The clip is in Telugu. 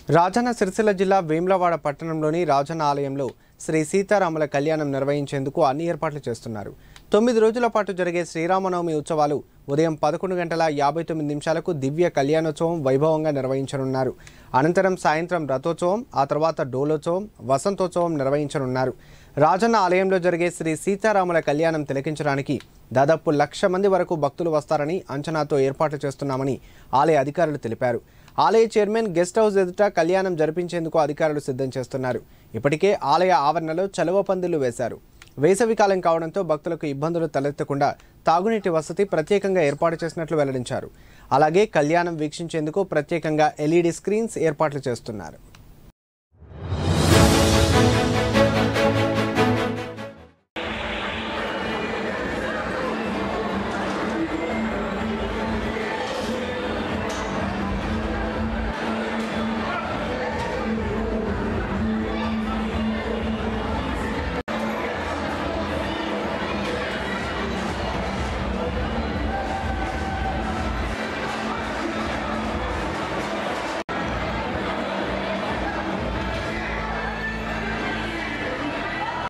రాజన్న సిరిసిల్ల జిల్లా వేములవాడ పట్టణంలోని రాజన్న ఆలయంలో శ్రీ సీతారాముల కళ్యాణం నిర్వహించేందుకు అన్ని ఏర్పాట్లు చేస్తున్నారు తొమ్మిది రోజుల పాటు జరిగే శ్రీరామనవమి ఉత్సవాలు ఉదయం పదకొండు గంటల యాభై తొమ్మిది నిమిషాలకు దివ్య కళ్యాణోత్సవం వైభవంగా నిర్వహించనున్నారు అనంతరం సాయంత్రం రథోత్సవం ఆ తర్వాత డోలోత్సవం వసంతోత్సవం నిర్వహించనున్నారు రాజన్న ఆలయంలో జరిగే శ్రీ సీతారాముల కళ్యాణం తిలకించడానికి దాదాపు లక్ష మంది వరకు భక్తులు వస్తారని అంచనాతో ఏర్పాట్లు చేస్తున్నామని ఆలయ అధికారులు తెలిపారు ఆలయ చైర్మన్ గెస్ట్ హౌస్ ఎదుట కళ్యాణం జరిపించేందుకు అధికారులు సిద్ధం చేస్తున్నారు ఇప్పటికే ఆలయ ఆవరణలో చలువ పందిళ్లు వేశారు వేసవి కాలం కావడంతో భక్తులకు ఇబ్బందులు తలెత్తకుండా తాగునీటి వసతి ప్రత్యేకంగా ఏర్పాటు చేసినట్లు వెల్లడించారు అలాగే కళ్యాణం వీక్షించేందుకు ప్రత్యేకంగా ఎల్ఈడి స్క్రీన్స్ ఏర్పాట్లు చేస్తున్నారు